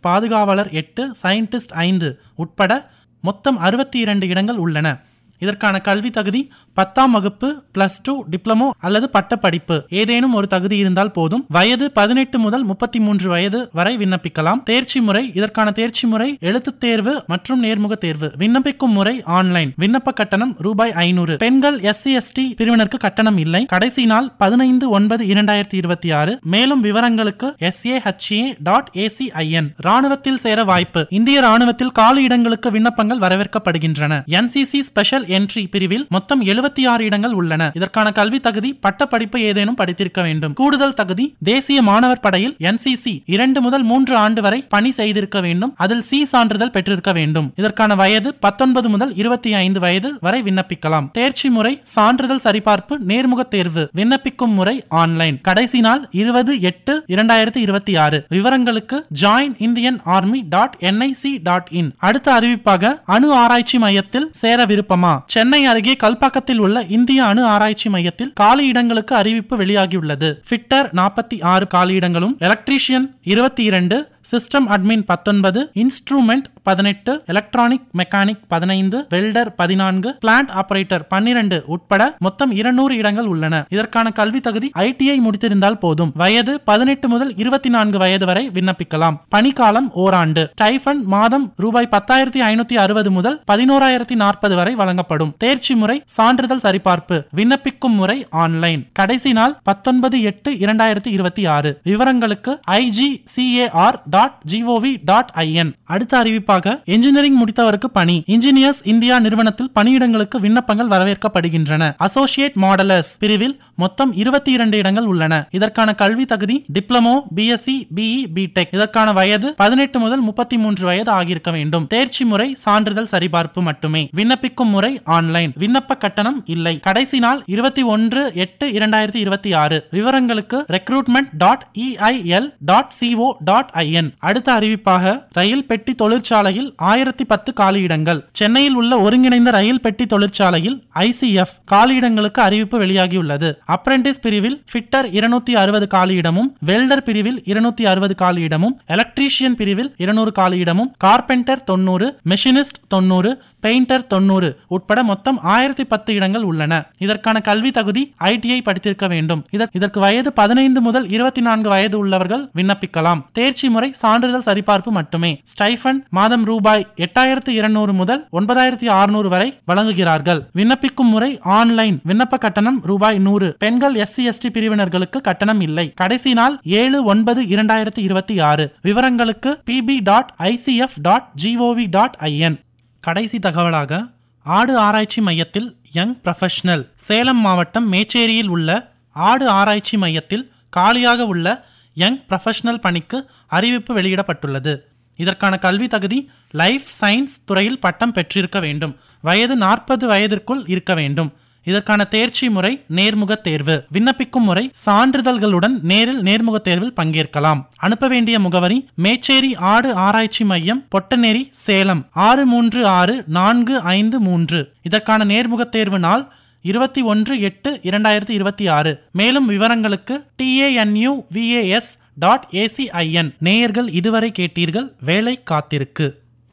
பாதுகாவலர் எட்டு சயின்டிஸ்ட் ஐந்து உட்பட மொத்தம் அறுபத்தி இரண்டு இடங்கள் உள்ளன இதற்கான கல்வி தகுதி பத்தாம் வகுப்பு பிளஸ் டூ டிப்ளமோ அல்லது பட்டப்படிப்பு ஏதேனும் ஒரு தகுதி இருந்தால் போதும் வயது பதினெட்டு முதல் முப்பத்தி மூன்று வயது வரை விண்ணப்பிக்கலாம் தேர்ச்சி முறை இதற்கான தேர்ச்சி முறை எழுத்துத் தேர்வு மற்றும் நேர்முக தேர்வு விண்ணப்பிக்கும் முறை ஆன்லைன் விண்ணப்ப கட்டணம் ரூபாய் ஐநூறு பெண்கள் எஸ்சி எஸ்டி பிரிவினருக்கு கட்டணம் இல்லை கடைசி நாள் பதினைந்து ஒன்பது இரண்டாயிரத்தி இருபத்தி ஆறு மேலும் விவரங்களுக்கு எஸ்ஏஹெச்ஏ டாட் ஏசிஐஎன் ராணுவத்தில் சேர வாய்ப்பு இந்திய ராணுவத்தில் காலி இடங்களுக்கு விண்ணப்பங்கள் வரவேற்கப்படுகின்றன என்சிசி ஸ்பெஷல் என்ட்ரி பிரிவில் மொத்தம் எழுபத்தி ஆறு இடங்கள் உள்ளன இதற்கான கல்வி தகுதி பட்டப்படிப்பு ஏதேனும் படித்திருக்க வேண்டும் கூடுதல் தகுதி தேசிய மாணவர் படையில் என்சிசி இரண்டு முதல் மூன்று ஆண்டு வரை பணி செய்திருக்க வேண்டும் அதில் சி சான்றிதழ் பெற்றிருக்க வேண்டும் இதற்கான வயது பத்தொன்பது முதல் இருபத்தி ஐந்து வயது வரை விண்ணப்பிக்கலாம் தேர்ச்சி முறை சான்றிதழ் சரிபார்ப்பு நேர்முக தேர்வு விண்ணப்பிக்கும் முறை ஆன்லைன் கடைசி நாள் இருபது எட்டு இரண்டாயிரத்தி இருபத்தி ஆறு விவரங்களுக்கு join Indian army dot NIC dot in அடுத்த அறிவிப்பாக அணு ஆராய்ச்சி மையத்தில் சேர விருப்பமா சென்னை அருகே கல்பாக்கத்தில் உள்ள இந்திய அணு ஆராய்ச்சி மையத்தில் காலி இடங்களுக்கு அறிவிப்பு வெளியாகியுள்ளது ஃபிட்டர் நாற்பத்தி ஆறு காலியிடங்களும் எலக்ட்ரீஷியன் இருபத்தி இரண்டு சிஸ்டம் அட்மின் பத்தொன்பது இன்ஸ்ட்ருமெண்ட் பதினெட்டு எலக்ட்ரானிக் மெக்கானிக் பதினைந்து வெல்டர் பதினான்கு பிளான்ட் ஆபரேட்டர் பன்னிரண்டு உட்பட மொத்தம் இருநூறு இடங்கள் உள்ளன இதற்கான கல்வி தகுதி ஐடிஐ முடித்திருந்தால் போதும் வயது பதினெட்டு முதல் இருபத்தி நான்கு வயது வரை விண்ணப்பிக்கலாம் பணிக்காலம் ஓராண்டு ஸ்டைஃபன் மாதம் ரூபாய் பத்தாயிரத்தி ஐநூத்தி அறுபது முதல் பதினோராயிரத்தி நாற்பது வரை வழங்கப்படும் தேர்ச்சி முறை சான்றிதழ் சரிபார்ப்பு விண்ணப்பிக்கும் முறை ஆன்லைன் கடைசி நாள் பத்தொன்பது எட்டு இரண்டாயிரத்தி இருபத்தி ஆறு விவரங்களுக்கு IG CAR dot GOV dot IN அடுத்த அறிவிப்பாக என்ஜினியரிங் முடித்தவருக்கு பணி இன்ஜினியர்ஸ் இந்தியா நிறுவனத்தில் பணியிடங்களுக்கு விண்ணப்பங்கள் வரவேற்கப்படுகின்றன அசோசியேட் மாடலர்ஸ் பிரிவில் மொத்தம் இருபத்தி இரண்டு இடங்கள் உள்ளன இதற்கான கல்வி தகுதி டிப்ளமோ பிஎஸ்சி பிஇ பிடெக் இதற்கான வயது பதினெட்டு முதல் முப்பத்தி மூன்று வயது ஆகியிருக்க வேண்டும் தேர்ச்சி முறை சான்றிதழ் சரிபார்ப்பு மட்டுமே விண்ணப்பிக்கும் முறை ஆன்லைன் விண்ணப்ப கட்டணம் இல்லை கடைசி நாள் இருபத்தி ஒன்று எட்டு இரண்டாயிரத்தி இருபத்தி ஆறு விவரங்களுக்கு recruitment dot EIL dot CO dot IN அடுத்த அறிவிப்பாக ரயில் பெட்டி தொழிற்சாலையில் ஆயிரத்தி பத்து காலியிடங்கள் சென்னையில் உள்ள ஒருங்கிணைந்த ரயில் பெட்டி தொழிற்சாலையில் ஐசிஎஃப் காலியிடங்களுக்கு அறிவிப்பு வெளியாகியுள்ளது அப்ரெண்டிஸ் பிரிவில் ஃபிட்டர் இருநூத்தி அறுபது காலியிடமும் வெல்டர் பிரிவில் இருநூத்தி அறுபது காலியிடமும் எலக்ட்ரீஷியன் பிரிவில் இருநூறு காலியிடமும் கார்பெண்டர் தொண்ணூறு மெஷினிஸ்ட் தொண்ணூறு பெயிண்டர் தொண்ணூறு உட்பட மொத்தம் ஆயிரத்தி பத்து இடங்கள் உள்ளன இதற்கான கல்வி தகுதி ஐடிஐ படித்திருக்க வேண்டும் இதற்- இதற்கு வயது பதினைந்து முதல் இருபத்தி நான்கு வயது உள்ளவர்கள் விண்ணப்பிக்கலாம் தேர்ச்சி முறை சான்றிதழ் சரிபார்ப்பு மட்டுமே ஸ்டைஃபன் மாதம் ரூபாய் எட்டாயிரத்து இருநூறு முதல் ஒன்பதாயிரத்தி அறுநூறு வரை வழங்குகிறார்கள் விண்ணப்பிக்கும் முறை ஆன்லைன் விண்ணப்ப கட்டணம் ரூபாய் நூறு பெண்கள் எஸ்சி எஸ்டி பிரிவினர்களுக்கு கட்டணம் இல்லை கடைசி நாள் ஏழு ஒன்பது இரண்டாயிரத்தி இருபத்தி ஆறு விவரங்களுக்கு PB dot ICF dot GOV dot IN கடைசி தகவலாக ஆடு ஆராய்ச்சி மையத்தில் யங் ப்ரொஃபஷனல் சேலம் மாவட்டம் மேச்சேரியில் உள்ள ஆடு ஆராய்ச்சி மையத்தில் காலியாக உள்ள யங் ப்ரொஃபஷனல் பணிக்கு அறிவிப்பு வெளியிடப்பட்டுள்ளது இதற்கான கல்வி தகுதி லைஃப் சயின்ஸ் துறையில் பட்டம் பெற்றிருக்க வேண்டும் வயது நாற்பது வயதிற்குள் இருக்க வேண்டும் இதற்கான தேர்ச்சி முறை நேர்முக தேர்வு விண்ணப்பிக்கும் முறை சான்றிதழ்களுடன் நேரில் நேர்முக தேர்வில் பங்கேற்கலாம் அனுப்ப வேண்டிய முகவரி மேச்சேரி ஆடு ஆராய்ச்சி மையம் பொட்டநேரி சேலம் ஆறு மூன்று ஆறு நான்கு ஐந்து மூன்று இதற்கான நேர்முக தேர்வு நாள் இருபத்தி ஒன்று எட்டு இரண்டாயிரத்தி இருபத்தி ஆறு மேலும் விவரங்களுக்கு டிஏஎன்யூ விஏஎஸ் டாட் ஏசிஐஎன் நேயர்கள் இதுவரை கேட்டீர்கள் வேலை காத்திருக்கு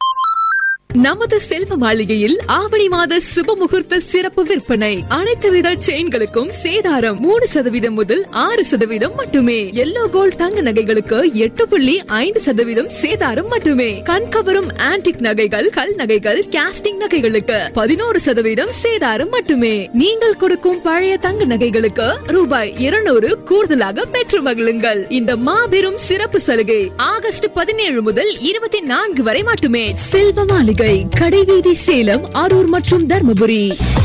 நமது செல்வ மாளிகையில் ஆவணி மாத சுப முகூர்த்த சிறப்பு விற்பனை அனைத்து வித செயின்களுக்கும் சேதாரம் மூணு சதவீதம் முதல் ஆறு சதவீதம் மட்டுமே எல்லோ கோல்ட் தங்க நகைகளுக்கு எட்டு புள்ளி ஐந்து சதவீதம் சேதாரம் மட்டுமே கண்கவரும் ஆன்டிக் நகைகள் கல் நகைகள் கேஸ்டிங் நகைகளுக்கு பதினோரு சதவீதம் சேதாரம் மட்டுமே நீங்கள் கொடுக்கும் பழைய தங்க நகைகளுக்கு ரூபாய் இருநூறு கூடுதலாக பெற்று மகிழுங்கள் இந்த மாபெரும் சிறப்பு சலுகை ஆகஸ்ட் பதினேழு முதல் இருபத்தி நான்கு வரை மட்டுமே செல்வ மாளிகை கடைவீதி சேலம் அரூர் மற்றும் தர்மபுரி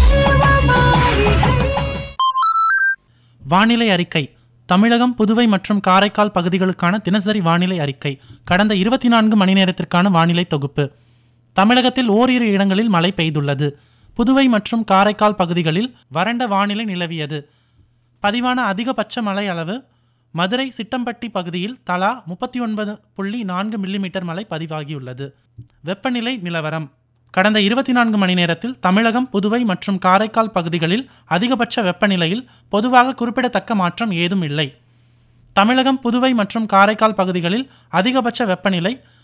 வானிலை அறிக்கை தமிழகம் புதுவை மற்றும் காரைக்கால் பகுதிகளுக்கான தினசரி வானிலை அறிக்கை கடந்த இருபத்தி நான்கு மணி நேரத்திற்கான வானிலை தொகுப்பு தமிழகத்தில் ஓரிரு இடங்களில் மழை பெய்துள்ளது புதுவை மற்றும் காரைக்கால் பகுதிகளில் வறண்ட வானிலை நிலவியது பதிவான அதிகபட்ச மழை அளவு மதுரை சிட்டம்பட்டி பகுதியில் தலா முப்பத்தி ஒன்பது புள்ளி நான்கு மில்லிமீட்டர் மழை பதிவாகியுள்ளது வெப்பநிலை நிலவரம் கடந்த இருபத்தி நான்கு மணி நேரத்தில் தமிழகம் புதுவை மற்றும் காரைக்கால் பகுதிகளில் அதிகபட்ச வெப்பநிலையில் பொதுவாக குறிப்பிடத்தக்க மாற்றம் ஏதும் இல்லை தமிழகம் புதுவை மற்றும் காரைக்கால் பகுதிகளில் அதிகபட்ச வெப்பநிலை